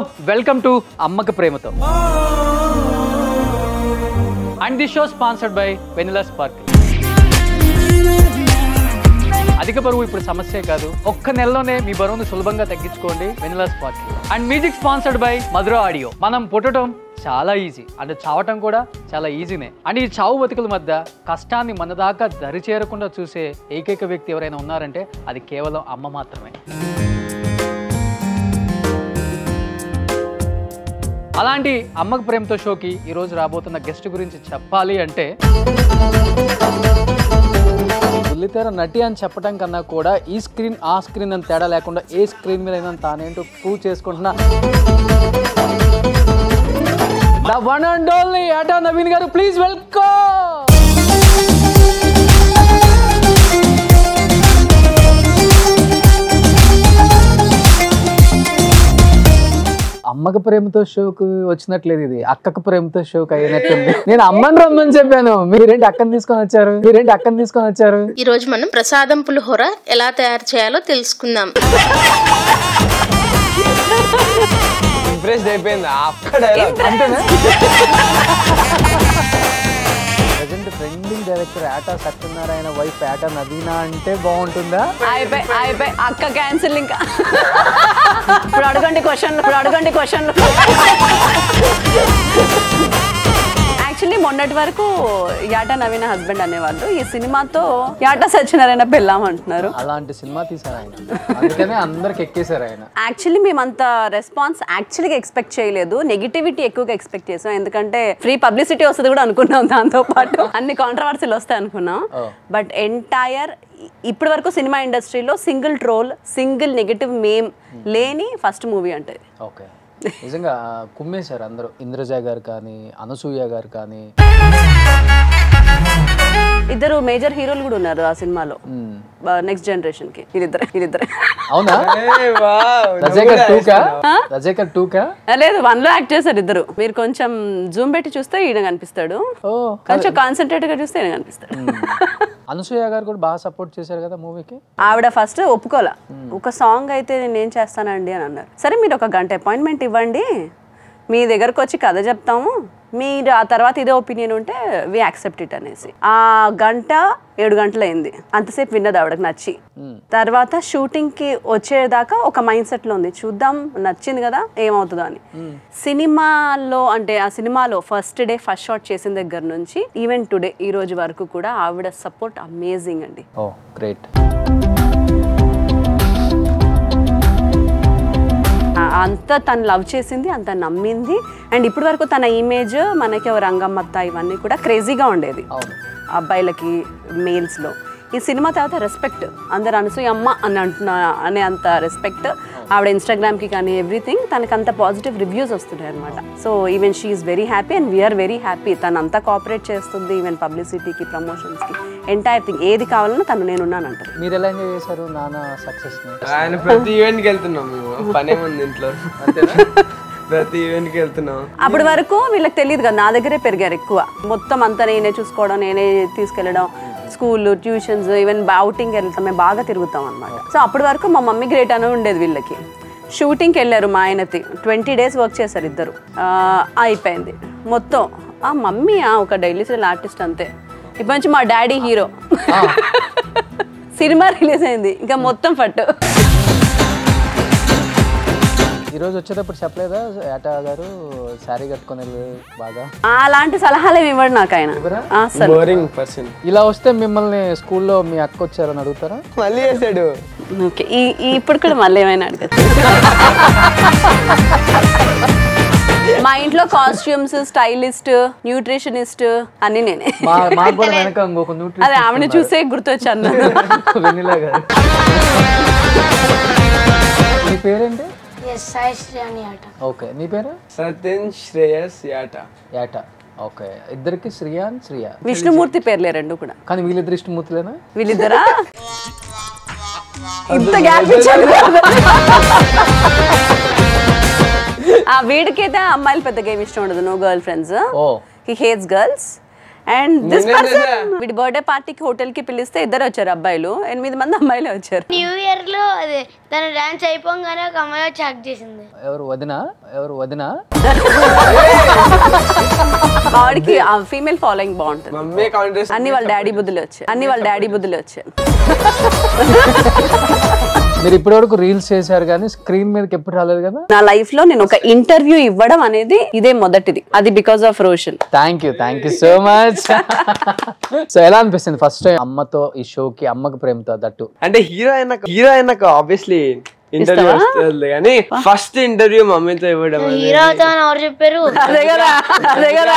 Welcome to అమ్మక ప్రేమతో and the show sponsored by vanilla spark అధిక బరువు ఇప్పుడు సమస్యే కాదు ఒక్క నెలలోనే మీ బరువును సులభంగా తగ్గించుకోండి vanilla spark and music sponsored by Madhura audio మనం పుట్టడం చాలా ఈజీ అంటే చావటం కూడా చాలా ఈజీనే అండ్ ఈ చావు బతుకుల మధ్య కష్టాన్ని మన దాకా దరి చేరకుండా చూసే ఏకైక వ్యక్తి ఎవరైనా ఉన్నారంటే అది కేవలం అమ్మ మాత్రమే అలాంటి అమ్మకు ప్రేమతో షోకి ఈరోజు రాబోతున్న గెస్ట్ గురించి చెప్పాలి అంటే బుల్లితెర నటి అని చెప్పడం కన్నా కూడా ఈ స్క్రీన్ ఆ స్క్రీన్ అని తేడా లేకుండా ఏ స్క్రీన్ మీద అయినా తానేంటో ప్రూవ్ చేసుకుంటున్నా the one and only Aata Naveen గారు ప్లీజ్ వెల్కమ్ అమ్మకి ప్రేమతో షోకు వచ్చినట్లేదు ఇది అక్కకు ప్రేమతో షోకి అయినట్టుంది నేను అమ్మని రమ్మని చెప్పాను మీరేంటి అక్కని తీసుకొని వచ్చారు మీరేంటి అక్కని తీసుకొని వచ్చారు ఈ రోజు మనం ప్రసాదం పులిహోర ఎలా తయారు చేయాలో తెలుసుకుందాం ఇంప్రెస్ అయిపోయింది అక్కడ dialogue. అంతేనా present trending director Aata Satyanarayana wife Aata Naveena అంటే బాగుంటుందా అయిపోయి అయిపోయి అక్క క్యాన్సిల్ ఇంకా ఇప్పుడు అడగండి క్వశ్చన్ ఇప్పుడు అడగండి క్వశ్చన్ యాక్చువల్లీ మొన్నటి వరకు యాటా నవీన హస్బెండ్ అనేవాళ్ళు ఈ సినిమాతో యాటా సత్యనారాయణ పెళ్ళాం అంటున్నారు అలాంటి సినిమా తీశారు ఆయన అందుకనే అందరికి ఎక్కేశారు ఆయన యాక్చువల్లీ మేము అంత రెస్పాన్స్ యాక్చువల్గా ఎక్స్పెక్ట్ చేయలేదు నెగిటివిటీ ఎక్కువగా ఎక్స్పెక్ట్ చేసాం ఎందుకంటే ఫ్రీ పబ్లిసిటీ వస్తుంది కూడా అనుకున్నాం దాంతో పాటు అన్ని కాంట్రవర్సీలు వస్తాయి అనుకున్నాం Oh. బట్ ఎంటైర్ ఇప్పటి వరకు సినిమా ఇండస్ట్రీలో single troll single negative meme లేని ఫస్ట్ మూవీ అంటే ఇది. ఓకే నిజంగా కుమ్మేశారు అందరూ ఇంద్రజ గారు కానీ అనసూయ గారు కానీ ఇద్దరు మేజర్ హీరోలు కూడా ఉన్నారు ఆ సినిమాలో నెక్స్ట్ జనరేషన్ కి వీళ్ళిద్దరు వీళ్ళిద్దరు అవునా ఏ వావ్, నువ్వు రజేకర్ కూడా టూకా వేస్తున్నావు. రజేకర్ టూకా లేదు వన్ లో యాక్ట్ చేశారు ఇద్దరు మీరు కొంచెం జూమ్ పెట్టి చూస్తే ఈయన కనిపిస్తాడు ఓ కొంచెం కాన్సన్ట్రేట్ గా చూస్తే ఈయన కనిపిస్తాడు అనసూయ గారు కూడా బాగా సపోర్ట్ చేశారు కదా మూవీకి ఆవిడ ఫస్ట్ ఒప్పుకోలే ఒక సాంగ్ అయితే నేను ఏం చేస్తానండి అని అన్నారు సరే మీరు ఒక గంట అపాయింట్మెంట్ ఇవ్వండి మీ దగ్గరకు వచ్చి కథ చెప్తాము మీరు ఆ తర్వాత ఇదే ఒపీనియన్ ఉంటే వి యాక్సెప్ట్ ఇట్ అనేసి ఆ గంట ఏడు గంటలు అయింది అంతసేపు విన్నది ఆవిడకి నచ్చి తర్వాత షూటింగ్ కి వచ్చేదాకా ఒక మైండ్ సెట్ లో ఉంది చూద్దాం నచ్చింది కదా ఏమవుతుందో అని సినిమాలో అంటే ఆ సినిమాలో ఫస్ట్ డే ఫస్ట్ షాట్ చేసిన దగ్గర నుంచి ఈవెన్ టుడే ఈ రోజు వరకు కూడా ఆవిడ సపోర్ట్ అమేజింగ్ అండి ఓ గ్రేట్ ఆ- అంత తను లవ్ చేసింది అంత నమ్మింది అండ్ ఇప్పటి వరకు తన ఇమేజ్ మనకి ఓ రంగమ్మత్త ఇవన్నీ కూడా క్రేజీగా ఉండేది అవును అబ్బాయిలకి మేల్స్లో ఈ సినిమా తర్వాత రెస్పెక్ట్ అందరు అనసూయ అమ్మ అని అంటున్నా అనే అంత రెస్పెక్ట్ ఆవిడ ఇన్స్టాగ్రామ్కి కానీ ఎవ్రీథింగ్ తనకి అంత పాజిటివ్ రివ్యూస్ వస్తున్నాయి అనమాట so even she is very happy and we are very happy తను అంతా కోఆపరేట్ చేస్తుంది ఈవెన్ పబ్లిసిటీకి ప్రమోషన్స్కి ఎంటైర్ థింగ్ ఏది కావాలన్నా తను నేనున్నానంటారు మీరు ఎలా ఎంజాయ్ చేశారు నాన్న సక్సెస్ ని ఆయన ప్రతి ఈవెంట్ కి వెళ్తున్నాం మేము పనేముంది ఇంట్లో ప్రతి ఈవెంట్ కి వెళ్తున్నాం అప్పటి వరకు వీళ్ళకి తెలియదు కదా నా దగ్గరే పెరిగారు ఎక్కువ మొత్తం అంతా నేనే చూసుకోవడం నేనే తీసుకెళ్ళడం స్కూల్ ట్యూషన్స్ ఈవెన్ అవుటింగ్ వెళ్తాం మేము బాగా తిరుగుతాం అనమాట సో అప్పటి వరకు మా మమ్మీ గ్రేట్ అని ఉండేది వీళ్ళకి షూటింగ్కి వెళ్ళారు మా ఆయనతి ట్వంటీ డేస్ వర్క్ చేశారు ఇద్దరు ఆ, అయిపోయింది మొత్తం ఆ మమ్మీ ఆ, ఒక డైలీ సీరియల్ ఆర్టిస్ట్ అంతే ఇప్పటి నుంచి మా డాడీ హీరో సినిమా రిలీజ్ అయింది ఇంకా మొత్తం ఫట్టు ఈ రోజు వచ్చేటప్పుడు చెప్పలేదా ఏటా గారు శారీ కట్టుకొని వెళ్ళి బాగా అలాంటి సలహాలు ఏమి ఇవ్వడు నాకు ఆయన ఆ, అసలు బోరింగ్ పర్సన్ ఇలా వస్తే మిమ్మల్ని స్కూల్లో మీ అక్క వచ్చారని అడుగుతారా మళ్ళీ చేశాడు ఓకే ఈ ఈ- ఇప్పుడు కూడా మళ్ళీ ఏమైనా అడగచ్చు మా ఇంట్లో కాస్ట్యూమ్స్ స్టైలిస్ట్ న్యూట్రిషనిస్ట్ అన్ని నేనే మా మాకు కూడా వెనక ఇంకొక అదే ఆవిడ చూసే గుర్తొచ్చాను వెనిలా గారు నీ పేరేంటి ఎస్ సాయి శ్రేణి ఆట ఓకే నీ పేరు సత్యన్ శ్రేయస్ యాట ఏట ఓకే ఇద్దరికి శ్రియాన్ శ్రియా విష్ణుమూర్తి పేర్లే రెండు కూడా కానీ వీళ్ళిద్దరు ఇష్టమూర్తులేనా వీళ్ళిద్దరా ఇంత గ్యాప్ ఇచ్చారు ఆ వీడికైతే అమ్మాయిలు పెద్దగా ఏమి ఇష్టం ఉండదు no girlfriends oh he hates girls and this person వీడి బర్త్డే పార్టీకి హోటల్ కి పిలిస్తే ఇద్దరు వచ్చారు అబ్బాయిలు ఎనిమిది మంది అమ్మాయిలు వచ్చారు న్యూ ఇయర్ లో అదే తన డాన్స్ అయిపోగానే ఒక అమ్మాయి వచ్చి హక్ చేసింది ఎవరు వదిన ఎవరు వదిన మా వాడికి ఫీమేల్ ఫాలోయింగ్ బాగుంటుంది మమ్మీ కాంటెస్ట్ అన్ని వాళ్ళ డాడీ బుద్ధులు వచ్చాయి అన్ని వాళ్ళ డాడీ బుద్ధులు వచ్చాయి మీరు ఇప్పటివరకు రీల్స్ చేశారు కానీ స్క్రీన్ మీదకి ఎప్పుడు రాలేదు కదా నా లైఫ్ లో నేను ఒక ఇంటర్వ్యూ ఇవ్వడం అనేది ఇదే మొదటిది అది because of Roshan thank you thank you so much so ఎలా అనిపిస్తుంది ఫస్ట్ టైం అమ్మతో ఈ షోకి అమ్మకి ప్రేమతో దట్టు అంటే హీరో అయినాక హీరో అయినాక ఆబ్వియస్లీ ఇంటర్వ్యూ ఇస్తావా? వస్తుంది కానీ ఫస్ట్ ఇంటర్వ్యూ మమ్మీతో ఇవ్వడం అనేది- హీరో అవుతామని ఎవరు చెప్పారు అదే కదా అదే కదా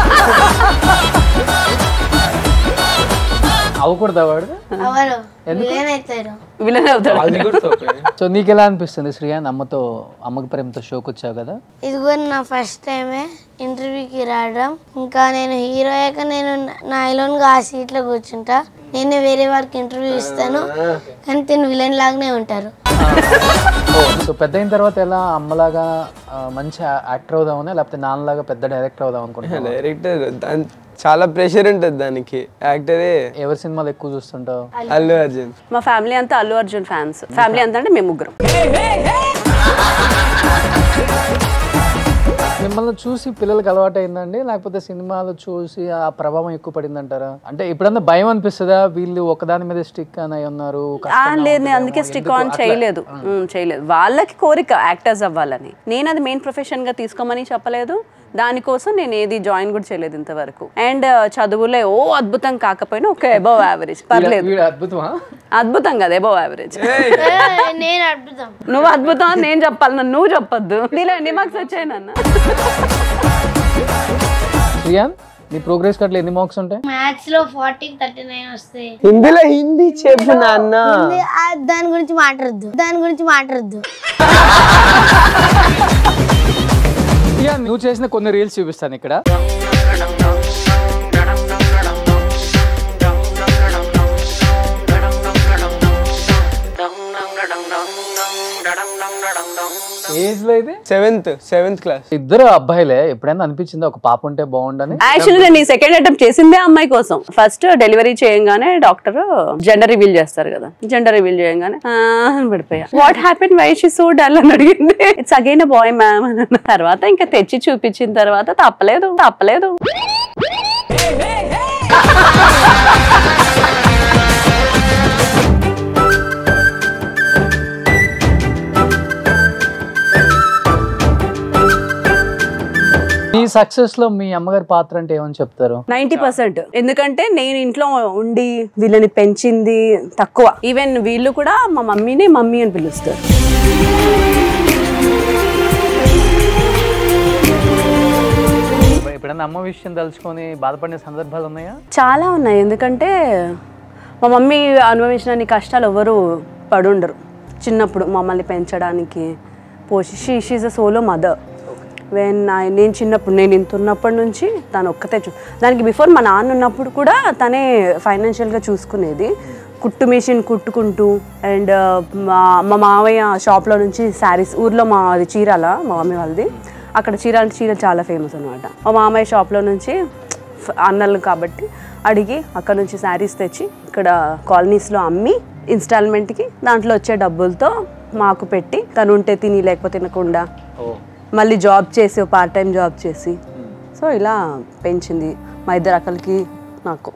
అవ్వకూడదా వాడు ఎవరు విలన్ అవుతారు విలన్ అవుతాడు అది కూడా తప్పే. సో నీకు ఎలా అనిపిస్తుంది శ్రీయాన్ అమ్మతో అమ్మకి ప్రేమతో షోకి వచ్చావు కదా ఇది కూడా నా ఫస్ట్ టైమే ఇంటర్వ్యూకి రావడం ఇంకా నేను హీరో అయ్యాక నేను నా ఐలోన్గా ఆ సీట్లో కూర్చుంటా నేను వేరే వారికి ఇంటర్వ్యూ ఇస్తాను కానీ తిని విలన్ లాగానే ఉంటారు సో పెద్ద అయిన తర్వాత ఎలా అమ్మలాగా ఆ, మంచి యాక్టర్ అవుదామని లేకపోతే నాన్నలాగా పెద్ద డైరెక్టర్ అవుదాం అనుకుంటున్నాను డైరెక్టర్ దాని చాలా ప్రెషర్ ఉంటుంది దానికి యాక్టరే ఎవరి సినిమాలు ఎక్కువ చూస్తుంటావు అల్లు అర్జున్ మా ఫ్యామిలీ అంతా అల్లు అర్జున్ ఫ్యాన్స్ ఫ్యామిలీ అంతా అంటే మేము ముగ్గురం మిమ్మల్ని చూసి పిల్లలకి అలవాటు అయిందండి లేకపోతే సినిమాలు చూసి ఆ ప్రభావం ఎక్కువ పడిందంటారా అంటే ఇప్పుడన్నా భయం అనిపిస్తుందా వీళ్ళు ఒకదాని మీద స్టిక్ అని అయి ఉన్నారు ఆ, కష్టంగా లేదు నేను ఉంటుందేమో, అందుకే స్టిక్ ఎందుకు ఆన్ అట్లా? చేయలేదు ఉమ్, చేయలేదు వాళ్ళకి కోరిక యాక్టర్స్ అవ్వాలని నేను అది మెయిన్ ప్రొఫెషన్ గా తీసుకోమని చెప్పలేదు దానికోసం నేను ఏది జాయిన్ కూడా చేయలేదు ఇంతవరకు అండ్ చదువులే ఓ అద్భుతం కాకపోయినా ఒక అబౌవ్ యావరేజ్ పర్లేదు వీడు అద్భుతమా అద్భుతం కదా అబౌవ్ యావరేజ్ ఏ, నేను అద్భుతం నువ్వు అద్భుతం అని నేను చెప్పాలి నన్ను నువ్వు చెప్పొద్దు నీలో ఎన్ని మార్క్స్ వచ్చాయి నాన్న శ్రీయాన్ నీ ప్రోగ్రెస్ కార్డులో ఎన్ని మార్క్స్ ఉంటాయి మ్యాథ్స్ లో ఫార్టీకి థర్టీ నైన్ వస్తాయి హిందీలో హిందీ చెప్పు నాన్న ఇది, ఆ, దాని గురించి మాట్లాడద్దు దాని గురించి మాట్లాడద్దు శ్రీయాన్ నువ్వు చేసిన కొన్ని రీల్స్ చూపిస్తాను ఇక్కడ ఏజ్ లో ఇది సెవెంత్ సెవెంత్ క్లాస్ ఇద్దరు అబ్బాయిలే ఎప్పుడైనా అనిపించింది ఒక పాప ఉంటే బాగుండని యాక్చువల్లీ నేను ఈ సెకండ్ అటెంప్ట్ చేసిందే అమ్మాయి కోసం ఫస్ట్ డెలివరీ చేయంగానే డాక్టర్ జెండర్ రివీల్ చేస్తారు కదా జెండర్ రివీల్ చేయంగానే "ఆ" అని పడిపోయా what happen why she so dull అని అడిగింది ఇట్స్ అగైన్ బాయ్ మ్యామ్ అని అన్న తర్వాత ఇంకా తెచ్చి చూపించిన తర్వాత తప్పలేదు తప్పలేదు మీ సక్సెస్ లో మీ అమ్మగారి పాత్ర అంటే ఏమని చెప్తారు నైంటీ పర్సెంట్ ఎందుకంటే నేను ఇంట్లో ఉండి వీళ్ళని పెంచింది తక్కువ ఈవెన్ వీళ్ళు కూడా మా మమ్మీని మమ్మీ అని పిలుస్తారు ఎప్పుడైనా అమ్మ విషయం తలుచుకొని బాధపడిన సందర్భాలు ఉన్నాయా చాలా ఉన్నాయి ఎందుకంటే మా మమ్మీ అనుభవించిన కష్టాలు ఎవరు పడుండరు చిన్నప్పుడు మమ్మల్ని పెంచడానికి పోషి she she's a solo mother when నేను చిన్నప్పుడు నేను ఇంత ఉన్నప్పటి నుంచి తను ఒక్కతే చూ దానికి బిఫోర్ మా నాన్న ఉన్నప్పుడు కూడా తనే ఫైనాన్షియల్గా చూసుకునేది కుట్టు మిషన్ కుట్టుకుంటూ అండ్ మా మా మావయ్య షాప్లో నుంచి శారీస్ ఊర్లో మా అది చీరాల మా మమ్మీ వాళ్ళది అక్కడ చీరాల చీర చాలా ఫేమస్ అనమాట మా మామయ్య షాప్లో నుంచి ఫ్- అన్నలు కాబట్టి అడిగి అక్కడ నుంచి శారీస్ తెచ్చి ఇక్కడ కాలనీస్లో అమ్మి ఇన్స్టాల్మెంట్కి దాంట్లో వచ్చే డబ్బులతో మాకు పెట్టి తను ఉంటే తిని లేకపోతే తినకుండా మళ్ళీ జాబ్ చేసి పార్ట్ టైం జాబ్ చేసి సో ఇలా పెంచింది మా ఇద్దరు అక్కలకి నాకు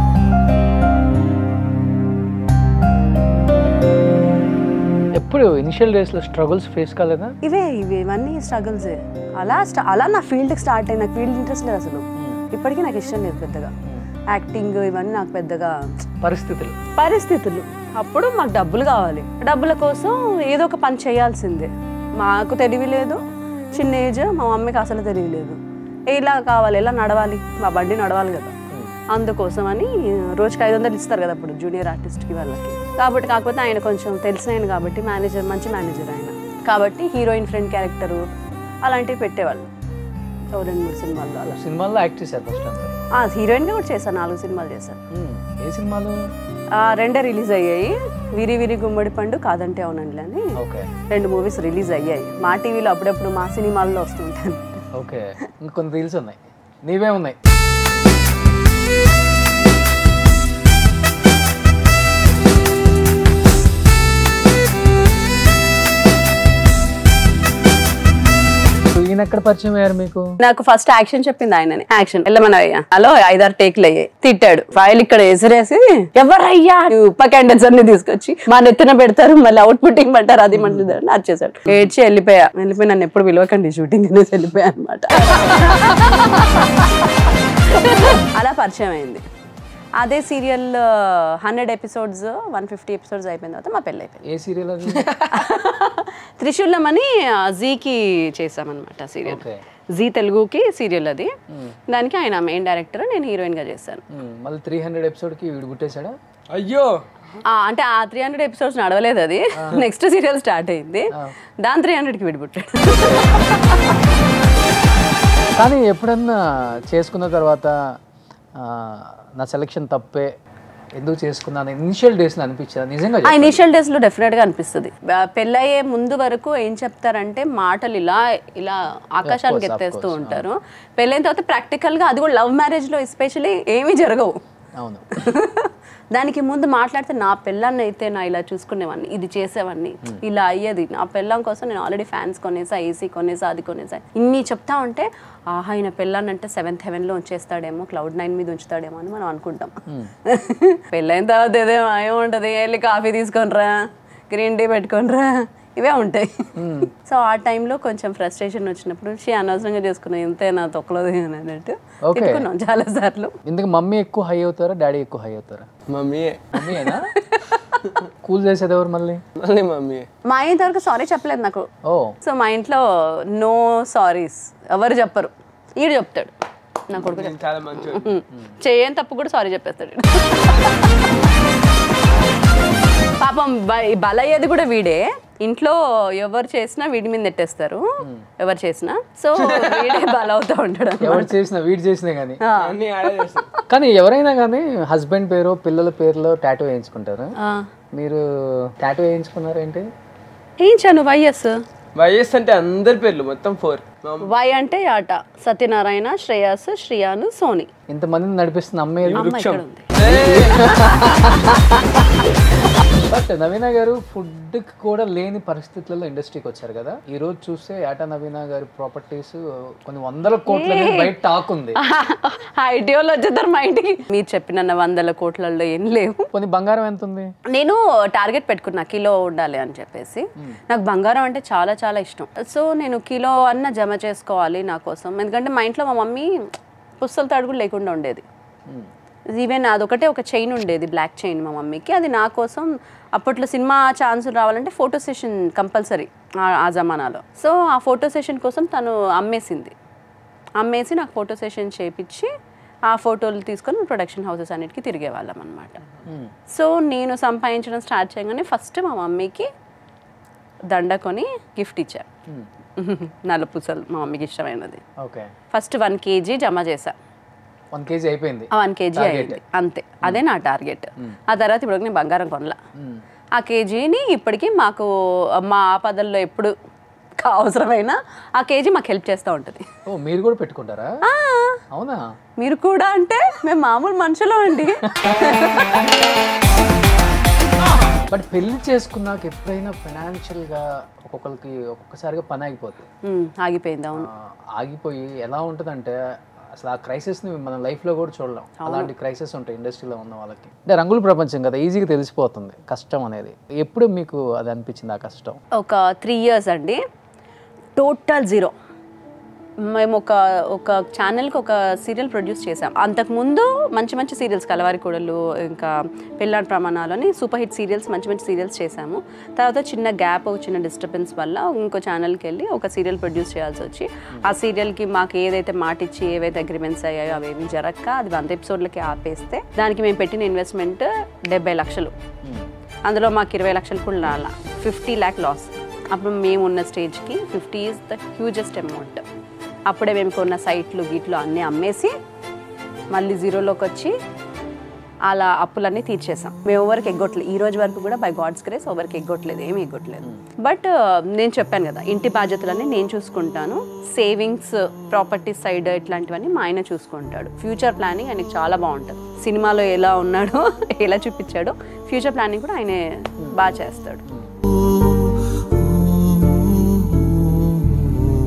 ఎప్పుడు ఇనిషియల్ డేస్ లో స్ట్రగుల్స్ ఫేస్ కాలేదా ఇవే ఇవి ఇవన్నీ స్ట్రగుల్సే అలా స్ట- అలా నా ఫీల్డ్కి స్టార్ట్ అయ్యి నాకు ఫీల్డ్ ఇంట్రెస్ట్ లేదు అసలు ఇప్పటికీ నాకు ఇష్టం లేదు పెద్దగా యాక్టింగ్ ఇవన్నీ నాకు పెద్దగా పరిస్థితులు పరిస్థితులు అప్పుడు మాకు డబ్బులు కావాలి డబ్బుల కోసం ఏదో ఒక పని చేయాల్సిందే మాకు తెలివి లేదు చిన్న ఏజ్ మా మమ్మీకి అసలు తెలివి లేదు ఇలా కావాలి ఇలా నడవాలి మా బండి నడవాలి కదా అందుకోసం అని రోజుకి ఐదు వందలు ఇస్తారు కదా అప్పుడు జూనియర్ ఆర్టిస్ట్కి వాళ్ళకి కాబట్టి కాకపోతే ఆయన కొంచెం తెలిసిన ఆయన కాబట్టి మేనేజర్ మంచి మేనేజర్ ఆయన కాబట్టి హీరోయిన్ ఫ్రెండ్ క్యారెక్టరు అలాంటివి పెట్టేవాళ్ళు ఓ రెండు మూడు సినిమాల్లో అలా సినిమాల్లో యాక్ట్ చేశారు ఫస్ట్ అంతా ఆ, హీరోయిన్గా కూడా చేశాను నాలుగు సినిమాలు చేశాను మ్మ్. ఏ సినిమాలు ఆ, రెండే రిలీజ్ అయ్యాయి విరి విరి గుమ్మడి పండు కాదంటే అవునండి అని ఓకే రెండు మూవీస్ రిలీజ్ అయ్యాయి మా టీవీలో అప్పుడప్పుడు మా సినిమాల్లో వస్తుంటాను ఓకే ఇంకా కొన్ని రీల్స్ ఉన్నాయి నీవే ఉన్నాయి ఎక్కడ పరిచయం అయ్యారు మీకు నాకు ఫస్ట్ యాక్షన్ చెప్పింది ఆయనని యాక్షన్ వెళ్ళమని అయ్యా హలో ఐదారు టేక్లు అయ్యాయి తిట్టాడు ఫైల్ ఇక్కడ ఎసిరేసి ఎవరయ్యా ఈ ఉప క్యాండిడేట్స్ అన్ని తీసుకొచ్చి మా నెత్తిన పెడతారు మళ్ళీ అవుట్ పుట్టింగ్ పెట్టారు అది మంచిది అని నచ్చేసాడు ఏడ్చి వెళ్ళిపోయా వెళ్ళిపోయి నన్ను ఎప్పుడు పిలవకండి షూటింగ్ అనేసి వెళ్ళిపోయా అనమాట అలా పరిచయం అయింది అదే serial hundred episodes one fifty episodes అయిపోయిన తర్వాత మా పెళ్ళి అయిపోయింది ఏ సీరియల్ అది త్రిశూలం అని ఆ, జీకి చేసామన్నమాట సీరియల్ Okay. జీ తెలుగుకి సీరియల్ అది దానికి ఆయన మెయిన్ డైరెక్టర్ నేను హీరోయిన్ గా చేశాను ఉమ్, మళ్ళీ త్రీ హండ్రెడ్ ఎపిసోడ్కి వీడు గుట్టేశాడా అయ్యో ఆ, అంటే ఆ త్రీ హండ్రెడ్ ఎపిసోడ్స్ నడవలేదు అది నెక్స్ట్ సీరియల్ స్టార్ట్ అయింది దాని త్రీ హండ్రెడ్కి విడిపుట్టాడు కానీ ఎప్పుడన్నా చేసుకున్న తర్వాత ఆ, నా సెలక్షన్ తప్పే ఎందుకు చేసుకున్నాను ఇనిషియల్ డేస్ అనిపించింది నిజంగా ఆ చెప్పండి. ఇనిషియల్ డేస్ లో డెఫినెట్ గా అనిపిస్తుంది బ- పెళ్ళయ్యే ముందు వరకు ఏం చెప్తారంటే మాటలు ఇలా ఇలా ఆకాశానికి ఎత్తేస్తూ ఉంటారు పెళ్ళైన తర్వాత ప్రాక్టికల్ గా అది కూడా లవ్ మ్యారేజ్ లో ఎస్పెషలీ ఏమీ జరగవు అవును దానికి ముందు మాట్లాడితే నా పిల్లాన్ని అయితే నా ఇలా చూసుకునేవాడిని ఇది చేసేవాడిని ఇలా అయ్యేది నా పిల్లం కోసం నేను ఆల్రెడీ ఫ్యాన్స్ కొనేసా ఏసీ కొనేసా అది కొనేసా ఇన్ని చెప్తా ఉంటే ఆహా ఈయన పిల్లాన్ని అంటే సెవెంత్ హెవెన్లో ఉంచేస్తాడేమో క్లౌడ్ నైన్ మీద ఉంచుతాడేమో అని మనం అనుకుంటాం పెళ్ళైన తర్వాత ఏదో ఏముంటది వెళ్ళి కాఫీ తీసుకొనిరా గ్రీన్ టీ పెట్టుకొనిరా ఇవే ఉంటాయి సో ఆ టైంలో కొంచెం ఫ్రస్ట్రేషన్ వచ్చినప్పుడు షీ అనవసరంగా చేసుకున్నాం ఇంతే నా తొక్కలేదు అని అన్నట్టు Okay. తిట్టుకున్నాం చాలా సార్లు ఇందుకు మమ్మీ ఎక్కువ హై అవుతారా డాడీ ఎక్కువ హై అవుతారా మమ్మీయే మమ్మీయేనా కూల్ చేసేది ఎవరు మళ్ళీ మళ్ళీ మమ్మీయే మా ఇంతవరకు సారీ చెప్పలేదు నాకు ఓ సో మా ఇంట్లో నో సారీస్ ఎవరు చెప్పరు ఈడు చెప్తాడు నా కొడుకు నేను చాలా మంచి చెప్తాడు చేయని తప్పు కూడా సారీ చెప్పేస్తాడు ఈడు. పాపం బ- ఈ బలయ్యేది కూడా వీడే ఇంట్లో ఎవరు చేసినా వీడి మీద నెట్టేస్తారు ఎవరు చేసినా సో వీడే బల అవుతా ఉంటాడు ఎవరు చేసినా వీడు చేసినా కానీ అన్ని ఆడే చేస్తాను కానీ ఎవరైనా కానీ హస్బెండ్ పేరు పిల్లల పేరులో టాటూ వేయించుకుంటారు ఆ. మీరు టాటూ వేయించుకున్నారు ఏంటి ఏం చాను వైఎస్ వైఎస్ అంటే అందరి పేర్లు మొత్తం ఫోర్ వై అంటే ఆట సత్యనారాయణ శ్రేయాస్ శ్రియాను సోని ఇంతమందిని నడిపిస్తున్న అమ్మాయి అమ్మ ఇక్కడ ఉంది బట్ నవీన గారు ఫుడ్ కూడా లేని పరిస్థితులలో ఇండస్ట్రీకి వచ్చారు కదా ఈ రోజు చూస్తే ఏటా నవీన గారి ప్రాపర్టీస్ కొన్ని వందల కోట్ల మీద బయట టాక్ ఉంది ఐటీ వాళ్ళు వచ్చేద్దరు మా ఇంటికి మీరు చెప్పిన వందల కోట్లలో ఏం లేవు కొన్ని బంగారం ఎంత ఉంది నేను టార్గెట్ పెట్టుకున్నా కిలో ఉండాలి అని చెప్పేసి నాకు బంగారం అంటే చాలా చాలా ఇష్టం సో నేను కిలో అన్న జమ చేసుకోవాలి నా కోసం ఎందుకంటే మా ఇంట్లో మా మమ్మీ పుస్తల తాడు కూడా లేకుండా ఉండేది ఈవెన్ అదొకటే ఒక చైన్ ఉండేది బ్లాక్ చైన్ మా మమ్మీకి అది నా కోసం అప్పట్లో సినిమా ఛాన్స్ రావాలంటే ఫోటో సెషన్ కంపల్సరీ ఆ జమానాలో సో ఆ ఫోటో సెషన్ కోసం తను అమ్మేసింది అమ్మేసి నాకు ఫోటో సెషన్ చేపించి ఆ ఫోటోలు తీసుకొని ప్రొడక్షన్ హౌసెస్ అన్నిటికీ తిరిగే వాళ్ళం అనమాట సో నేను సంపాదించడం స్టార్ట్ చేయగానే ఫస్ట్ మా మమ్మీకి దండ కొని గిఫ్ట్ ఇచ్చా నల్ల పూసలు మా మమ్మీకి ఇష్టమైనది ఓకే ఫస్ట్ వన్ కేజీ జమ చేశా వన్ కేజీ అయిపోయింది ఆ వన్ కేజీ అయింది అంతే అదే నా టార్గెట్ ఆ తర్వాత ఇప్పుడు నేను బంగారం కొనలా ఆ కేజీని ఇప్పటికీ మాకు మా ఆపదల్లో ఎప్పుడు కా- అవసరమైనా ఆ కేజీ మాకు హెల్ప్ చేస్తూ ఉంటుంది ఓ మీరు కూడా పెట్టుకుంటారా అవునా మీరు కూడా అంటే మేము మామూలు మనుషులు అండి బట్ పెళ్లి చేసుకున్నాక ఎప్పుడైనా ఫైనాన్షియల్ గా ఒక్కొక్కరికి ఒక్కొక్కసారిగా పని ఆగిపోతుంది ఉమ్, ఆగిపోయింది అవును ఆ, ఆగిపోయి ఎలా ఉంటుందంటే అసలు ఆ క్రైసిస్ ని మన లైఫ్ లో కూడా చూడలేం అలాంటి క్రైసిస్ ఉంటాయి ఇండస్ట్రీలో ఉన్న వాళ్ళకి అంటే రంగుల ప్రపంచం కదా ఈజీగా తెలిసిపోతుంది కష్టం అనేది ఎప్పుడు మీకు అది అనిపించింది ఆ కష్టం ఒక త్రీ ఇయర్స్ అండి టోటల్ జీరో మేము ఒక ఒక ఛానల్కి ఒక సీరియల్ ప్రొడ్యూస్ చేసాం అంతకుముందు మంచి మంచి సీరియల్స్ కలవారి కూడలు ఇంకా పెళ్ళాడి ప్రమాణాలు అని సూపర్ హిట్ సీరియల్స్ మంచి మంచి సీరియల్స్ చేసాము తర్వాత చిన్న గ్యాప్ ఒక చిన్న డిస్టర్బెన్స్ వల్ల ఇంకో ఛానల్కి వెళ్ళి ఒక సీరియల్ ప్రొడ్యూస్ చేయాల్సి వచ్చి ఆ సీరియల్కి మాకు ఏదైతే మాట ఇచ్చి ఏవైతే అగ్రిమెంట్స్ అయ్యాయో అవేమి జరగక అది వంద ఎపిసోడ్లకి ఆపేస్తే దానికి మేము పెట్టిన ఇన్వెస్ట్మెంట్ డెబ్బై లక్షలు అందులో మాకు ఇరవై లక్షలు కూడా రాల ఫిఫ్టీ ల్యాక్ లాస్ అప్పుడు మేము ఉన్న స్టేజ్కి fifty is the hugest amount అప్పుడే మేము కొన్న సైట్లు గీట్లు అన్నీ అమ్మేసి మళ్ళీ జీరోలోకి వచ్చి అలా అప్పులన్నీ తీర్చేసాం మేము ఎవరికి ఎగ్గొట్టలేదు ఈ రోజు వరకు కూడా బై గాడ్స్ గ్రేస్ ఎవరికి ఎగ్గొట్టలేదు ఏమీ ఎగ్గొట్టలేదు బట్ నేను చెప్పాను కదా ఇంటి బాధ్యతలన్నీ నేను చూసుకుంటాను సేవింగ్స్ ప్రాపర్టీ సైడ్ ఇట్లాంటివన్నీ మా ఆయన చూసుకుంటాడు ఫ్యూచర్ ప్లానింగ్ ఆయనకి చాలా బాగుంటుంది సినిమాలో ఎలా ఉన్నాడో ఎలా చూపించాడో ఫ్యూచర్ ప్లానింగ్ కూడా ఆయనే బాగా చేస్తాడు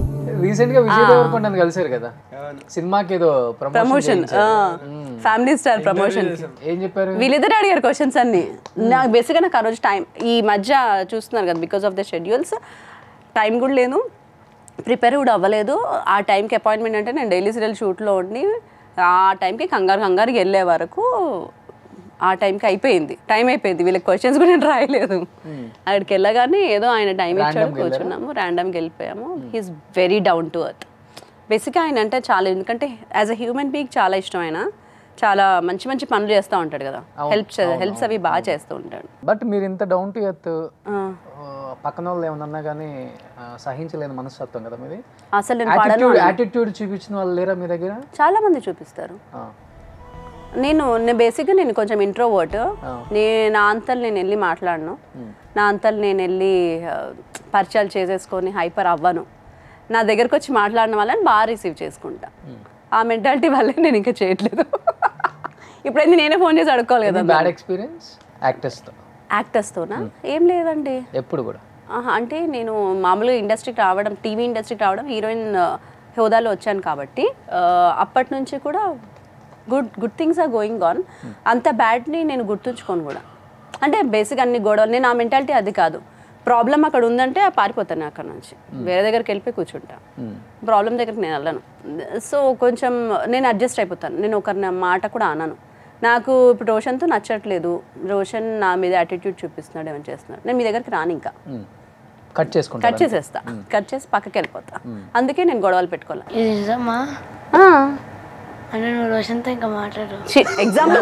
రీసెంట్ గా విజయ్ దేవరకొండని కలిసారు కదా సినిమాకి ఏదో ప్రమోషన్ ఫ్యామిలీ స్టార్ ప్రమోషన్ ఏం చెప్పారు వీళ్ళిద్దరు అడిగారు క్వశ్చన్స్ అన్ని నాకు బేసిక్గా నాకు ఆ రోజు టైం ఈ మధ్య చూస్తున్నారు కదా because of the schedules time కూడా లేదు ప్రిపేర్ కూడా అవ్వలేదు ఆ టైంకి అపాయింట్మెంట్ అంటే నేను డైలీ సీరియల్ షూట్లో ఉండి ఆ టైంకి కంగారు కంగారుకి వెళ్ళే వరకు ఆ టైంకి అయిపోయింది టైం అయిపోయింది వీళ్ళకి క్వశ్చన్స్ కూడా నేను రాయలేదు అక్కడికి వెళ్ళగానే ఏదో ఆయన టైం ఇచ్చాడు కూర్చున్నాము ర్యాండమ్గా వెళ్ళిపోయాము he's very down to earth బేసిక్గా ఆయన అంటే చాలా ఎందుకంటే యాజ్ అ హ్యూమన్ బీయింగ్ చాలా ఇష్టం ఆయన చాలా మంచి మంచి పనులు చేస్తూ ఉంటాడు కదా హెల్ప్ హెల్ప్స్ అవి బాగా చేస్తూ ఉంటాడు బట్ మీరు ఇంత డౌన్ టు ఎర్త్ పక్కన వాళ్ళు ఏమన్నా కానీ సహించలేని మనస్తత్వం కదా మీది అసలు నేను పాడను యాటిట్యూడ్ చూపించిన వాళ్ళు లేరా మీ దగ్గర చాలా మంది చూపిస్తారు ఆ. నేను నేను బేసిక్గా నేను కొంచెం ఇంట్రోవర్ట్ నేను నా అంతలు నేను వెళ్ళి మాట్లాడను నా అంతలు నేను వెళ్ళి ఆ, పరిచయాలు చేసేసుకొని హైపర్ అవ్వను నా దగ్గరకు వచ్చి మాట్లాడిన వాళ్ళని బాగా రిసీవ్ చేసుకుంటా ఆ మెంటాలిటీ వల్లే నేను ఇంకా చేయట్లేదు ఇప్పుడైతే నేనే ఫోన్ చేసి అడుక్కోవాలి కదా బ్యాడ్ ఎక్స్పీరియన్స్ యాక్టర్స్తో యాక్టర్స్తోనా ఏం లేదండి ఎప్పుడు కూడా ఆహా, అంటే నేను మామూలుగా ఇండస్ట్రీకి రావడం టీవీ ఇండస్ట్రీకి రావడం హీరోయిన్ ఆ, హోదాలో వచ్చాను కాబట్టి ఆ, అప్పటి నుంచి కూడా good good things are going on అంత బ్యాడ్ని నేను గుర్తుంచుకోను కూడా అంటే బేసిక్ అన్ని గొడవలు నేను ఆ మెంటాలిటీ అది కాదు ప్రాబ్లం అక్కడ ఉందంటే ఆ పారిపోతాను అక్కడ నుంచి వేరే దగ్గరికి వెళ్ళిపోయి కూర్చుంటా ప్రాబ్లం దగ్గరికి నేను వెళ్ళను సో కొంచెం నేను అడ్జస్ట్ అయిపోతాను నేను ఒకరిని మాట కూడా అనను నాకు ఇప్పుడు రోషన్తో నచ్చట్లేదు రోషన్ నా మీద యాటిట్యూడ్ చూపిస్తున్నాడు ఏమైనా చేస్తున్నాడు నేను మీ దగ్గరికి రాను ఇంకా కట్ చేసుకుంటా కట్ చేసేస్తా కట్ చేసి పక్కకి వెళ్ళిపోతా అందుకే నేను గొడవలు పెట్టుకోవాలి ఇది నిజమా అంటే నువ్వు రోషన్తో ఇంకా మాట్లాడు ఎగ్జాంపుల్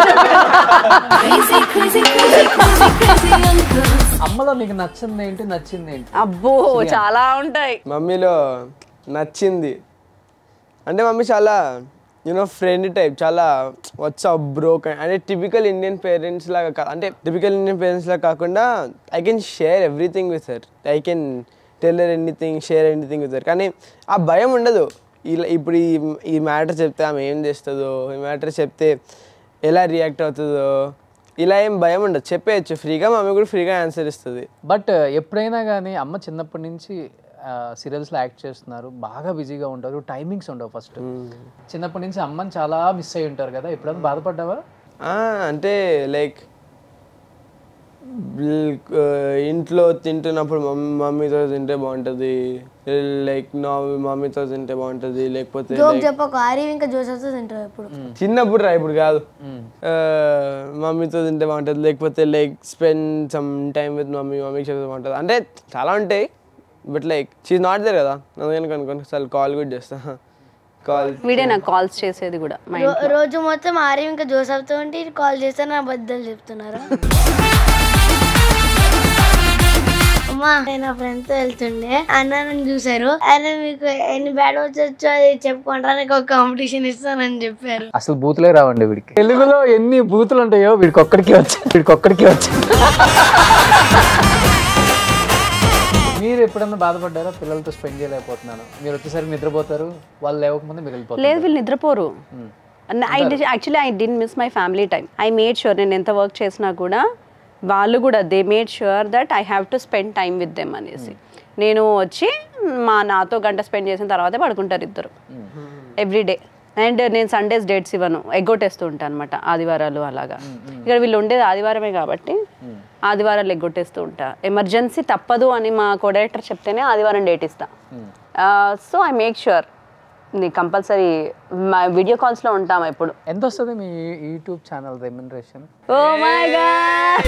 అమ్మలో నీకు నచ్చింది ఏంటి నచ్చింది ఏంటి అబ్బో చాలా ఉంటాయి మమ్మీలో నచ్చింది అంటే మమ్మీ చాలా యూనో ఫ్రెండ్ టైప్ చాలా వచ్చా బ్రోక్ అంటే టిపికల్ ఇండియన్ పేరెంట్స్ లాగా కా- అంటే టిపికల్ ఇండియన్ పేరెంట్స్ లాగా కాకుండా I can share everything with her I can tell her anything share anything with her కానీ ఆ భయం ఉండదు ఇలా ఇప్పుడు ఈ ఈ మ్యాటర్ చెప్తే ఆమె ఏం చేస్తుందో ఈ మ్యాటర్ చెప్తే ఎలా రియాక్ట్ అవుతుందో ఇలా ఏం భయం ఉండదు చెప్పేయచ్చు ఫ్రీగా మమ్మీ కూడా ఫ్రీగా ఆన్సర్ ఇస్తుంది బట్ ఎప్పుడైనా కానీ అమ్మ చిన్నప్పటి నుంచి సీరియల్స్లో యాక్ట్ చేస్తున్నారు బాగా బిజీగా ఉంటారు టైమింగ్స్ ఉండవు ఫస్ట్ చిన్నప్పటి నుంచి అమ్మని చాలా మిస్ అయి ఉంటారు కదా ఎప్పుడైనా బాధపడ్డావా ఆ, అంటే లైక్ ఇంట్లో తింటున్నప్పుడు మమ్మీ మమ్మీతో తింటే బాగుంటుంది లైక్ నా మమ్మీతో తింటే బాగుంటుంది లేకపోతే జోక్ like చెప్పకు ఆరి ఇంకా జోసఫ్తో తింటావు ఎప్పుడు చిన్నప్పుడు రా ఇప్పుడు కాదు ఆ, మమ్మీతో తింటే బాగుంటుంది లేకపోతే like spend some time with mummy మమ్మీకి చెప్తే బాగుంటుంది అంటే చాలా ఉంటాయి but like she not there కదా అందుకని కొన్ని కొన్నిసార్లు కాల్ కూడా చేస్తా కాల్ వీడే నాకు కాల్స్ చేసేది కూడా మా రో- రోజు మొత్తం ఆరి ఇంకా జోసఫ్తో ఉంటే కాల్ చేస్తే నా బద్దలు చెప్తున్నారా అమ్మా నేను నా ఫ్రెండ్తో వెళ్తుండే అన్న నన్ను చూసారు ఆయన మీకు ఎన్ని బ్యాడ్ వచ్చో అది చెప్పుకుంటారా నీకు ఒక కాంపిటీషన్ ఇస్తానని చెప్పారు అసలు బూతులే రావండి వీడికి తెలుగులో ఎన్ని బూతులు ఉంటాయో వీడికి ఒక్కడికి వచ్చి వీడికి ఒక్కడికి వచ్చి మీరు ఎప్పుడన్నా బాధపడ్డారా పిల్లలతో స్పెండ్ చేయలేకపోతున్నాను మీరు వచ్చేసరికి నిద్రపోతారు వాళ్ళు లేవకముందే మీరు వెళ్ళిపోతారు లేదు వీళ్ళు నిద్రపోరు I actually I didn't miss my family time I made sure నేను ఎంత వర్క్ చేసినా కూడా వాళ్ళు కూడా they made sure that I have to spend time with them అనేసి నేను వచ్చి మా నాతో గంట స్పెండ్ చేసిన తర్వాతే పడుకుంటారు ఇద్దరు ఎవ్రీడే అండ్ నేను సండేస్ డేట్స్ ఇవ్వను ఎగ్గొట్టేస్తూ ఉంటాను అనమాట ఆదివారాలు అలాగా ఇక్కడ వీళ్ళు ఉండేది ఆదివారమే కాబట్టి ఆదివారాలు ఎగ్గొట్టేస్తూ ఉంటా ఎమర్జెన్సీ తప్పదు అని మా కోడైరెక్టర్ చెప్తేనే ఆదివారం డేట్ ఇస్తా సో ఐ మేక్ షూర్ నీ కంపల్సరీ మా వీడియో కాల్స్లో ఉంటాం ఎప్పుడు ఎంత వస్తుంది మీ YouTube channel remuneration oh my god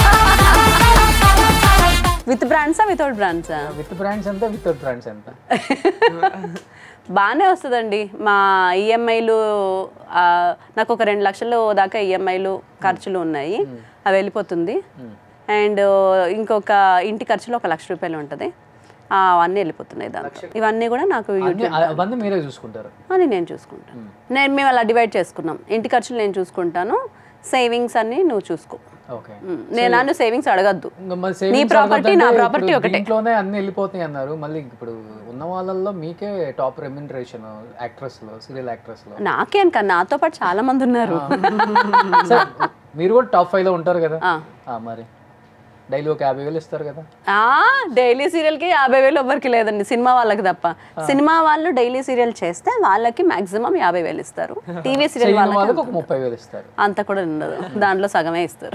with బ్రాండ్సా వితౌట్ బ్రాండ్సా విత్ బ్రాండ్స్ ఎంత వితౌట్ బ్రాండ్స్ ఎంత బాగానే వస్తుందండి మా ఈఎంఐలు నాకు ఒక రెండు లక్షలు దాకా ఈఎంఐలు ఖర్చులు ఉన్నాయి అవి వెళ్ళిపోతుంది అండ్ ఇంకొక ఇంటి ఖర్చులో ఒక లక్ష రూపాయలు ఉంటుంది ఆ, అవన్నీ వెళ్ళిపోతున్నాయి దాంట్లో ఇవన్నీ కూడా నాకు యూట్యూబ్ అన్ని- అవన్నీ మీరే చూసుకుంటారు అని నేను చూసుకుంటాను నేను మేము అలా డివైడ్ చేసుకున్నాం ఇంటి ఖర్చులు నేను చూసుకుంటాను సేవింగ్స్ అన్ని నువ్వు చూసుకో ఓకే మ్, నేను నన్ను సేవింగ్స్ అడగద్దు ఇంకా మరి నీ savings ప్రాపర్టీ నా అడగొద్దంటే ప్రాపర్టీ ఇప్పుడు ఒకటే దీంట్లోనే అన్ని వెళ్ళిపోతాయి అన్నారు మళ్ళీ ఇప్పుడు ఉన్న వాళ్ళల్లో మీకే టాప్ రెమ్యునరేషన్ యాక్ట్రెస్ లో సీరియల్ యాక్ట్రెస్ లో నాకే అనుక నాతో పాటు చాలా మంది ఉన్నారు సార్ మీరు కూడా టాప్ ఫైవ్ లో ఉంటారు కదా ఆ. ఆ, మరి డైలీ ఒక యాభై వేలు ఇస్తారు కదా డైలీ సీరియల్కి యాభై వేలు ఎవ్వరికి లేదండి సినిమా వాళ్ళకి తప్ప సినిమా వాళ్ళు డైలీ సీరియల్ చేస్తే వాళ్ళకి మాక్సిమం యాభై వేలు ఇస్తారు టీవీ సీరియల్ చేయని వాళ్ళకి వాళ్ళకి ఒక ముప్పై వేలు ఇస్తారు అంత కూడా ఉండదు దాంట్లో సగమే ఇస్తారు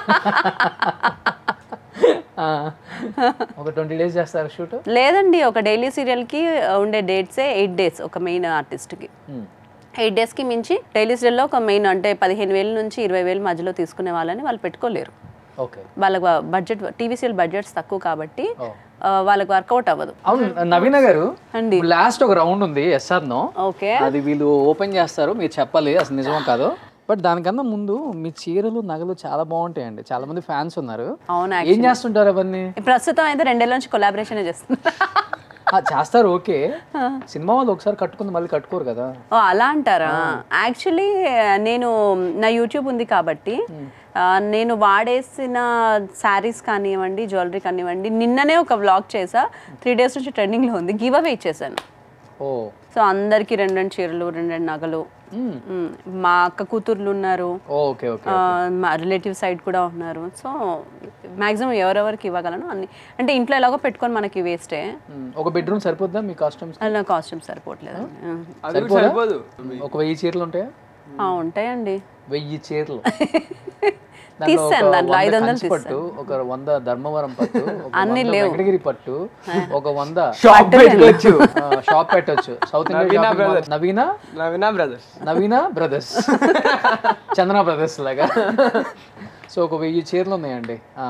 ఆ. ఒక ట్వంటీ డేస్ చేస్తారు షూట్ లేదండి ఒక డైలీ సీరియల్కి ఉండే డేట్సే ఎయిట్ డేస్ ఒక మెయిన్ ఆర్టిస్ట్కి ఎయిట్ డేస్కి మించి డైలీ సీరియల్లో ఒక మెయిన్ అంటే పదిహేను వేల నుంచి ఇరవై వేలు మధ్యలో తీసుకునే వాళ్ళని వాళ్ళు పెట్టుకోలేరు ఓకే వాళ్ళకి బడ్జెట్ టీవీ సీరియల్ బడ్జెట్స్ తక్కువ కాబట్టి ఆ, వాళ్ళకి వర్కౌట్ అవ్వదు అవును నవీన గారు అండి. లాస్ట్ ఒక రౌండ్ ఉంది ఎస్ఆర్ నో ఓకే అది వీళ్ళు ఓపెన్ చేస్తారు మీరు చెప్పాలి అసలు నిజమో కాదో బట్ దానికన్నా ముందు మీ చీరలు నగలు చాలా బాగుంటాయండి చాలా మంది ఫ్యాన్స్ ఉన్నారు అవును ఏం చేస్తుంటారు అవన్నీ ప్రస్తుతం అయితే రెండేళ్ళ నుంచి కొలాబరేషన్ చేస్తున్నారు ఆ, చేస్తారు ఓకే సినిమా వాళ్ళు ఒకసారి కట్టుకుంది మళ్ళీ కట్టుకోరు కదా ఓ అలా అంటారా యాక్చువల్లీ నేను నా యూట్యూబ్ ఉంది కాబట్టి ఆ, నేను వాడేసిన శారీస్ కానివ్వండి జ్యువెలరీ కానివ్వండి నిన్ననే ఒక వ్లాగ్ చేసా త్రీ డేస్ నుంచి ట్రెండింగ్లో ఉంది గివ్ అవే ఇచ్చేసాను ఓ సో అందరికి రెండు రెండు చీరలు రెండు రెండు నగలు మ్, మా అక్క కూతుర్లు ఉన్నారు ఓకే ఓకే ఆ, మా రిలేటివ్ సైడ్ కూడా ఉన్నారు సో మాక్సిమం ఎవరెవరికి ఇవ్వగలను అన్ని అంటే ఇంట్లో ఎలాగో పెట్టుకొని మనకి వేస్టే మ్, ఒక బెడ్రూమ్ సరిపోద్దా మీ కాస్ట్యూమ్స్ అది నా కాస్ట్యూమ్ సరిపోవట్లేదు అది కూడా సరిపోదు ఒక వెయ్యి చీరలు ఉంటాయా ఆ, ఉంటాయండి వెయ్యి చీరలు తీస్తాను దాంట్లో ఐదు వందలు కంచి పట్టు ఒక వంద ధర్మవరం పట్టు ఒక అన్ని వంద లేవు. వెంకటగిరి పట్టు ఒక వంద షాప్ పెట్టుకోవచ్చు షాప్ పెట్టొచ్చు south Indian shopping mall. Naveena Naveena brothers Naveena brothers Chandana brothers లాగా సో ఒక వెయ్యి చీరలు ఉన్నాయండి ఆ.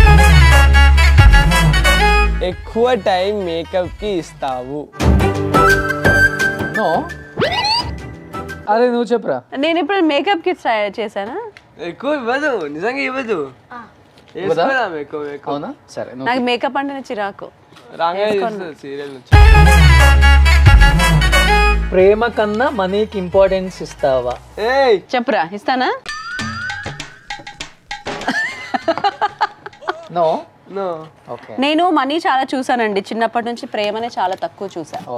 ఎక్కువ టైం మేకప్ కి ఇస్తావు నో అరే నువ్వు చెప్పరా నేను ఇప్పుడు మేకప్ కిట్ చేశానా ఎక్కువ ఇవ్వదు నిజంగా ఇవ్వదు వేసుకోదాం ఎక్కువ ఎక్కువ అవునా సరే నువ్వు నాకు మేకప్ అంటేనే చిరాకు రాగా చేస్తుంది సీరియల్ నుంచి ప్రేమ కన్నా మనీకి ఇంపార్టెన్స్ ఇస్తావా ఏయ్ చెప్పురా ఇస్తానా నో నో ఓకే నేను మనీ చాలా చూసానండి చిన్నప్పటి నుంచి ప్రేమనే చాలా తక్కువ చూసా ఓ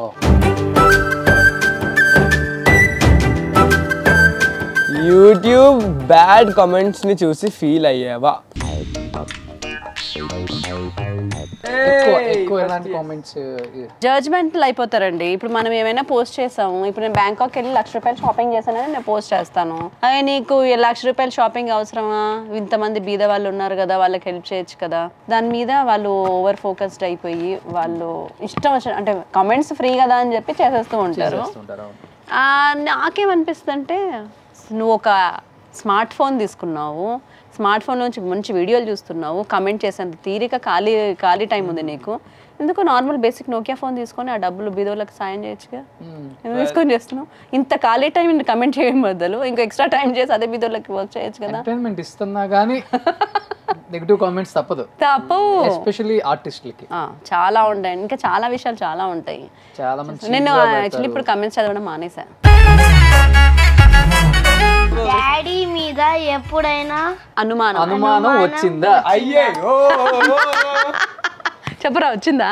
యూట్యూబ్ బ్యాడ్ కామెంట్స్ ని చూసి ఫీల్ అయ్యావా ఎక్కువ ఎక్కువ ఎలాంటి కామెంట్స్ జడ్జ్మెంట్లు అయిపోతారండి ఇప్పుడు మనం ఏమైనా పోస్ట్ చేసాము ఇప్పుడు నేను బ్యాంకాక్ వెళ్ళి లక్ష రూపాయలు షాపింగ్ చేశానని నేను పోస్ట్ చేస్తాను అదే నీకు ఈ లక్ష రూపాయలు షాపింగ్ అవసరమా ఇంతమంది బీద వాళ్ళు ఉన్నారు కదా వాళ్ళకి హెల్ప్ చేయొచ్చు కదా దాని మీద వాళ్ళు ఓవర్ ఫోకస్డ్ అయిపోయి వాళ్ళు ఇష్టం వచ్చిన అంటే కామెంట్స్ ఫ్రీ కదా అని చెప్పి చేసేస్తూ ఉంటారు ఉంటారు అవును. ఆ, నాకేమనిపిస్తుంది అంటే నువ్వు ఒక స్మార్ట్ ఫోన్ తీసుకున్నావు స్మార్ట్ ఫోన్ నుంచి మంచి వీడియోలు చూస్తున్నావు కమెంట్ చేసేంత తీరిక ఖాళీ ఖాళీ టైం ఉంది నీకు ఎందుకు నార్మల్ బేసిక్ నోకియా ఫోన్ తీసుకొని ఆ డబ్బులు బీదోళ్ళకి సాయం చేయొచ్చుగా ఎందుకు తీసుకొని చేస్తున్నావు ఇంత ఖాళీ టైం కమెంట్ చేయడం బదులు ఇంకా ఎక్స్ట్రా టైం చేసి అదే బీదోళ్ళకి వర్క్ చేయొచ్చు కదా ఎంటర్టైన్మెంట్ ఇస్తున్నా కానీ నెగిటివ్ కామెంట్స్ తప్పదు తప్పు ఎస్పెషల్లీ ఆర్టిస్టులకి ఆ, చాలా ఉంటాయి ఇంకా చాలా విషయాలు చాలా ఉంటాయి చాలా మంది నేను యాక్చువల్లీ ఇప్పుడు కమెంట్స్ చదవడం మానేశాను డాడీ మీద ఎప్పుడైనా అనుమానం అనుమానం వచ్చిందా అయ్యో చెప్పరా వచ్చిందా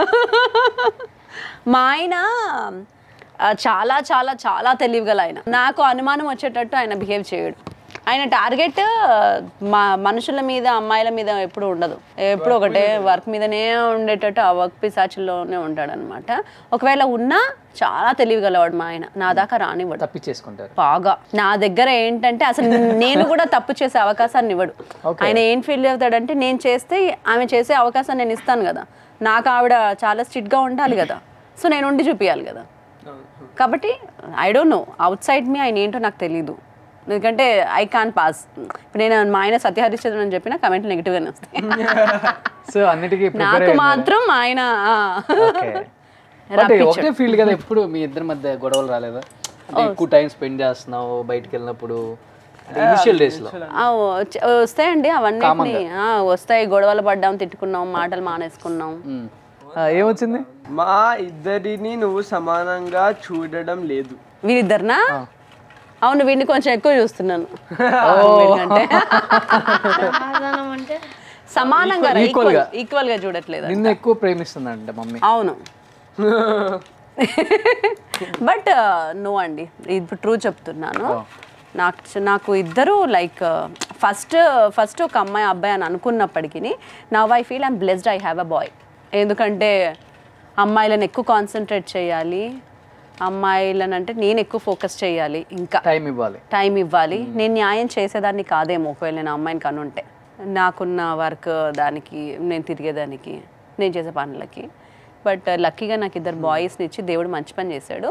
మా ఆయన ఆ, చాలా చాలా చాలా తెలివిగల ఆయన నాకు అనుమానం వచ్చేటట్టు ఆయన బిహేవ్ చేయడు ఆయన టార్గెట్ మా మనుషుల మీద అమ్మాయిల మీద ఎప్పుడు ఉండదు ఎప్పుడు ఒకటే వర్క్ మీదనే ఉండేటట్టు ఆ వర్క్ పిశాచుల్లోనే ఉంటాడు అనమాట ఒకవేళ ఉన్నా చాలా తెలివిగలవాడు మా ఆయన నా దాకా రానివ్వడు తప్పించేసుకుంటారు బాగా నా దగ్గర ఏంటంటే అసలు నేను కూడా తప్పు చేసే అవకాశాన్ని ఇవ్వడు ఆయన ఏం ఫీల్ అవుతాడంటే నేను చేస్తే ఆమె చేసే అవకాశం నేను ఇస్తాను కదా నాకు ఆవిడ చాలా స్ట్రిక్ట్గా ఉండాలి కదా సో నేను ఉండి చూపించాలి కదా కాబట్టి I don't know outside మీ ఆయన ఏంటో నాకు తెలీదు ఎందుకంటే ఐ కాన్ పాస్ ఇప్పుడు నేను మా ఆయన సత్యహరిశ్చంద్రన్ అని చెప్పిన కమెంట్లు నెగిటివ్గానే వస్తాయి సో అన్నిటికీ నాకు మాత్రం ఆయన ఆ, అంటే ఒకటే ఫీల్డ్ కదా ఎప్పుడు మీ ఇద్దరి మధ్య గొడవలు రాలేదా అంటే ఎక్కువ టైం స్పెండ్ చేస్తున్నావు బయటికి వెళ్ళినప్పుడు ఇనిషియల్ డేస్ లో ఆ, వచ్చ- వస్తాయండి అవన్నీ వస్తాయి గొడవలు పడ్డాం తిట్టుకున్నాం మాటలు మానేసుకున్నాం ఉమ్. ఆ, ఏమొచ్చింది మా ఇద్దరిని నువ్వు సమానంగా చూడడం లేదు వీరిద్దరినా అవును వీడిని కొంచెం ఎక్కువ చూస్తున్నాను వీడికంటే. సమాధానం అంటే సమానంగా Equal- equal గా. ఈక్వల్ గా చూడట్లేదు నిన్ను ఎక్కువ ప్రేమిస్తుందంట మమ్మీ అవును బట్ నో అండి ఇప్పుడు ట్రూ చెప్తున్నాను నాకు నాకు ఇద్దరు లైక్ ఫస్ట్ ఫస్ట్ ఒక అమ్మాయి అబ్బాయి అని అనుకున్నప్పటికీ now I feel I'm blessed I have a boy ఎందుకంటే అమ్మాయిలను ఎక్కువ కాన్సన్ట్రేట్ చేయాలి అమ్మాయిలను అంటే నేను ఎక్కువ ఫోకస్ చేయాలి ఇంకా టైం ఇవ్వాలి టైం ఇవ్వాలి నేను న్యాయం చేసేదాన్ని కాదేమో ఒకవేళ నేను అమ్మాయిని కనుంటే నాకున్న వర్క్ దానికి నేను తిరిగేదానికి నేను చేసే పనులకి బట్ లక్కీగా నాకు ఇద్దరు బాయ్స్ని ఇచ్చి దేవుడు మంచి పని చేశాడు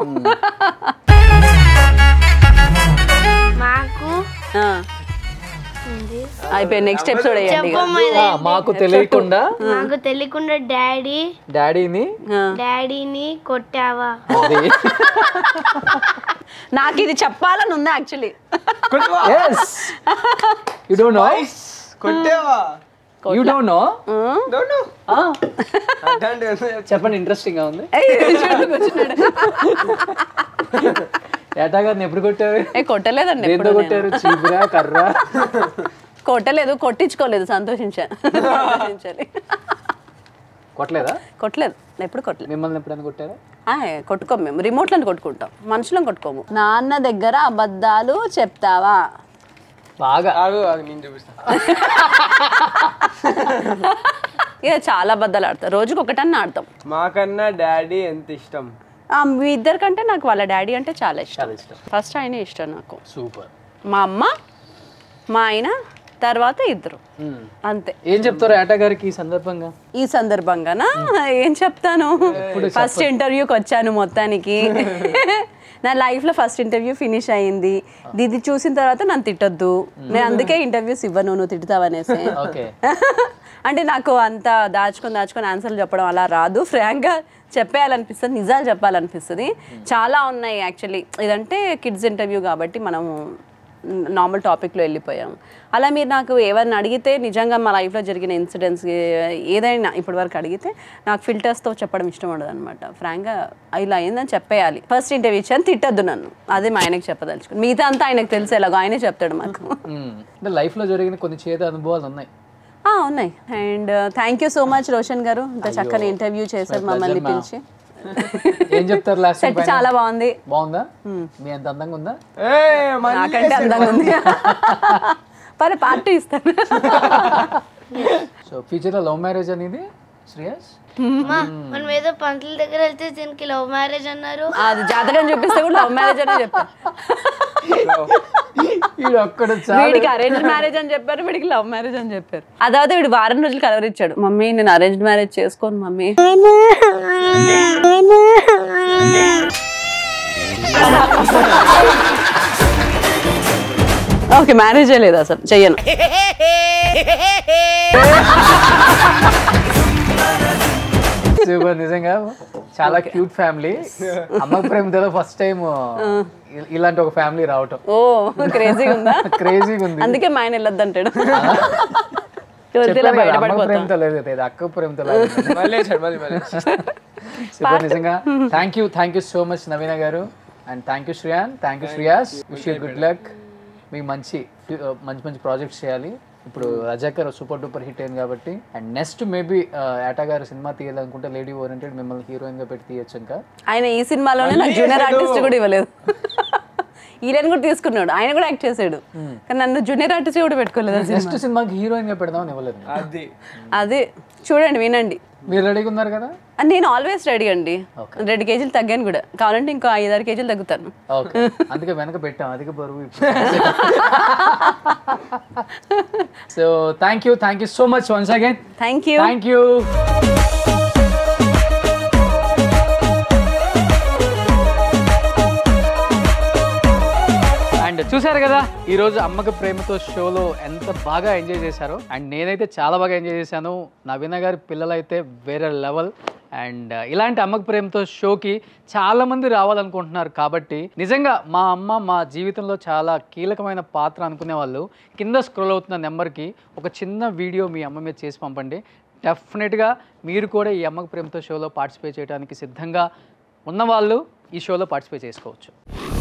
మాకు ఆ. అయిపోయి నెక్స్ట్ ఎపిసోడ్ వేయండి ఇక. ఆ, మాకు తెలియకుండా మాకు తెలియకుండా డాడీ డాడీని డాడీని కొట్టావా అది నాకు ఇది చెప్పాలని ఉంది actually yes you don't know కొట్టేవా you don't know Don't know. అట్లాంటి చెప్పండి ఇంట్రెస్టింగ్ గా ఉంది ఏటా గారిని ఎప్పుడు కొట్టారు ఏ కొట్టలేదండి దేంతో ఎప్పుడు నేను. కొట్టారు చీపురా కర్ర కొట్టలేదు కొట్టించుకోలేదు సంతోషించాను సంతోషించాలి కొట్టలేదా కొట్టలేదు ఎప్పుడు కొట్టలేదు మిమ్మల్ని ఎప్పుడైనా కొట్టారా ఆయ్, కొట్టుకోము మేము రిమోట్లను కొట్టుకుంటాం మనుషులను కొట్టుకోము నాన్న దగ్గర అబద్ధాలు చెప్తావా బాగా ఆగు ఆగు నేను చూపిస్తా ఇక చాలా అబద్ధాలు ఆడతాం రోజుకి ఒకటన్నా ఆడతాం మాకన్నా డాడీ ఎంత ఇష్టం ఆ, మీ ఇద్దరికంటే నాకు వాళ్ళ డాడీ అంటే చాలా ఇష్టం చాలా ఇష్టం ఫస్ట్ ఆయనే ఇష్టం నాకు సూపర్ మా అమ్మ మా ఆయన తర్వాత ఇద్దరు అంతే ఏం చెప్తారు ఏటా గారికి ఈ సందర్భంగా ఈ సందర్భంగానా ఏం చెప్తాను ఫస్ట్ ఇంటర్వ్యూకి వచ్చాను మొత్తానికి నా లైఫ్లో ఫస్ట్ ఇంటర్వ్యూ ఫినిష్ అయింది ఇది చూసిన తర్వాత నన్ను తిట్టొద్దు నేను అందుకే ఇంటర్వ్యూస్ ఇవ్వను నువ్వు తిడతావనేసి ఓకే అంటే నాకు అంత దాచుకొని దాచుకొని ఆన్సర్లు చెప్పడం అలా రాదు ఫ్రాంక్గా చెప్పేయాలనిపిస్తుంది నిజాలు చెప్పాలనిపిస్తుంది చాలా ఉన్నాయి యాక్చువల్లీ ఇదంటే కిడ్స్ ఇంటర్వ్యూ కాబట్టి మనము నార్మల్ టాపిక్లో వెళ్ళిపోయాం అలా మీరు నాకు ఏమైనా అడిగితే నిజంగా మా లైఫ్లో జరిగిన ఇన్సిడెంట్స్ ఏదైనా ఇప్పటి వరకు అడిగితే నాకు ఫిల్టర్స్తో చెప్పడం ఇష్టం ఉండదు అనమాట ఫ్రాంక్గా ఇలా అయిందని చెప్పేయాలి ఫస్ట్ ఇంటర్వ్యూ ఇచ్చాను తిట్టద్దు నన్ను అదే మా ఆయనకి చెప్పదలుచుకుని మిగతా అంతా ఆయనకు తెలిసి ఎలాగో ఆయనే చెప్తాడు మాకు అంటే లైఫ్ లో జరిగిన కొన్ని చేదు అనుభవాలు ఉన్నాయి ఆ, ఉన్నాయి and thank you so much Roshan గారు ఇంత చక్కని ఇంటర్వ్యూ చేశారు మమ్మల్ని pleasure, పిలిచి ఏం చెప్తారు లాస్ట్ సెట్ చాలా బాగుంది బాగుందా మీ అంత అందంగా ఉందా ఏ మళ్ళీ నాకంటే అందంగా ఉంది పరే పార్టీ ఇస్తాను సో ఫ్యూచర్ లో లవ్ మ్యారేజ్ అనేది శ్రేయస్ అమ్మా, మనం ఏదో పంతుల దగ్గర వెళ్తే దీనికి లవ్ మ్యారేజ్ అన్నారు అది జాతకం చూపిస్తే కూడా లవ్ మ్యారేజ్ అనే చెప్పారు వీడు ఒక్కడు వీడికి అరేంజ్ మ్యారేజ్ అని చెప్పారు వీడికి లవ్ మ్యారేజ్ అని చెప్పారు అதாவது వీడు వారం రోజులు కలవరిచ్చాడు మమ్మీ నేను అరేంజ్ మ్యారేజ్ చేసుకోను మమ్మీ ఓకే మ్యారేజే లేదు అసలు చెయ్యను సూపర్ నిజంగా చాలా క్యూట్ ఫ్యామిలీ అమ్మ ప్రేమతో ఫస్ట్ టైం ఇలాంటి ఒక ఫ్యామిలీ రావటం ఓ క్రేజీగా ఉందా క్రేజీగా ఉంది అందుకే మా ఆయన వెళ్ళొద్దంటాడు వదిలే చెప్పాను కదా, అమ్మ బయటపడిపోతాం ప్రేమతో లేదు ఇది అక్క ప్రేమతో లేదు. మళ్ళీ వేసాడు, మళ్ళీ మళ్ళీ సూపర్ నిజంగా thank you thank you so much Naveena గారు and thank you Shreyan thank you Shreyas wish you good luck మీకు మంచి మంచి మంచి ప్రాజెక్ట్స్ చేయాలి ఇప్పుడు రజాకర్ సూపర్ డూపర్ హిట్ అయింది కాబట్టి అండ్ నెక్స్ట్ మేబీ ఏటా గారు సినిమా తీయాలనుకుంటే లేడీ ఓరియంటెడ్ మిమ్మల్ని హీరోయిన్ గా పెట్టి తీయచ్చు ఇంకా ఆయన ఈ సినిమాలోనే నాకు జూనియర్ ఆర్టిస్ట్ కూడా ఇవ్వలేదు ఈయన కూడా తీసుకున్నాడు ఆయన కూడా యాక్ట్ చేశాడు కానీ నన్ను జూనియర్ ఆర్టిస్ట్ కూడా పెట్టుకోలేదు ఆ సినిమా. నెక్స్ట్ సినిమాకి హీరోయిన్ గా పెడదామని ఇవ్వలేదు అది అదే చూడండి వినండి మీరు రెడీగా ఉన్నారు కదా ఆ, నేను ఆల్వేస్ రెడీ అండి రెండు కేజీలు తగ్గాను కూడా కావాలంటే ఇంకో ఐదారు కేజీలు తగ్గుతాను ఓకే అందుకే వెనక పెట్టాం అధిక బరువు so thank you thank you so much once again thank you thank you and చూసారు కదా ఈ రోజు అమ్మక ప్రేమతో షోలో ఎంత బాగా ఎంజాయ్ చేశారో అండ్ నేనైతే చాలా బాగా ఎంజాయ్ చేశాను నవీన గారి పిల్లలైతే వేరే లెవెల్ అండ్ ఇలాంటి అమ్మక ప్రేమతో షోకి చాలా మంది రావాలనుకుంటున్నారు కాబట్టి నిజంగా మా అమ్మ మా జీవితంలో చాలా కీలకమైన పాత్ర అనుకునే వాళ్ళు కింద స్క్రోల్ అవుతున్న నెంబర్కి ఒక చిన్న వీడియో మీ అమ్మ మీద చేసి పంపండి డెఫినెట్గా మీరు కూడా ఈ అమ్మక ప్రేమతో షోలో పార్టిసిపేట్ చేయడానికి సిద్ధంగా ఉన్నవాళ్ళు ఈ షోలో పార్టిసిపేట్ చేసుకోవచ్చు